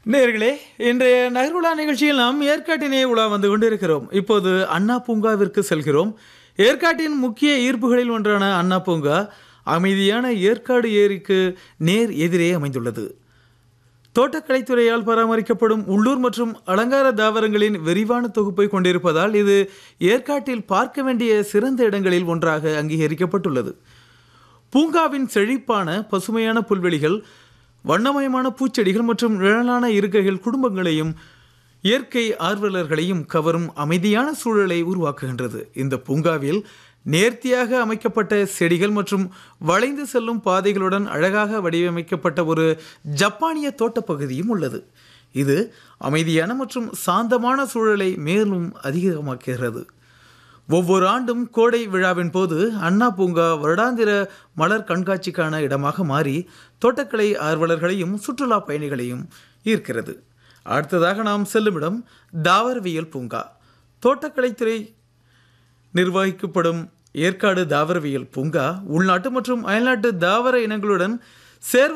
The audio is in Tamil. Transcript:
நேர்களே இன்றைய நகர்வுலா நிகழ்ச்சியில் நாம் ஏற்காட்டினே உலா வந்து கொண்டிருக்கிறோம் இப்போது அண்ணா பூங்காவிற்கு செல்கிறோம் ஏற்காட்டின் முக்கிய ஈர்ப்புகளில் ஒன்றான அண்ணா பூங்கா அமைதியான ஏற்காடு ஏரிக்கு நேர் எதிரே அமைந்துள்ளது தோட்டக்கலைத்துறையால் பராமரிக்கப்படும் உள்ளூர் மற்றும் அலங்கார தாவரங்களின் விரிவான தொகுப்பை கொண்டிருப்பதால் இது ஏற்காட்டில் பார்க்க வேண்டிய சிறந்த இடங்களில் ஒன்றாக அங்கீகரிக்கப்பட்டுள்ளது பூங்காவின் செழிப்பான பசுமையான புல்வெளிகள் வண்ணமயமான பூச்செடிகள் மற்றும் நிழலான இருக்கைகள் குடும்பங்களையும் இயற்கை ஆர்வலர்களையும் கவரும் அமைதியான சூழலை உருவாக்குகின்றது இந்த பூங்காவில் நேர்த்தியாக அமைக்கப்பட்ட செடிகள் மற்றும் வளைந்து செல்லும் பாதைகளுடன் அழகாக வடிவமைக்கப்பட்ட ஒரு ஜப்பானிய தோட்டப்பகுதியும் உள்ளது இது அமைதியான மற்றும் சாந்தமான சூழலை மேலும் அதிகமாக்குகிறது ஒவ்வொரு ஆண்டும் கோடை விழாவின் போது அண்ணா பூங்கா வருடாந்திர மலர் கண்காட்சிக்கான இடமாக மாறி தோட்டக்கலை ஆர்வலர்களையும் சுற்றுலா பயணிகளையும் ஈர்க்கிறது அடுத்ததாக நாம் செல்லும் இடம் தாவரவியல் பூங்கா தோட்டக்கலைத்துறை நிர்வகிக்கப்படும் ஏற்காடு தாவரவியல் பூங்கா உள்நாட்டு மற்றும் அயல்நாட்டு தாவர இனங்களுடன் சேர்வ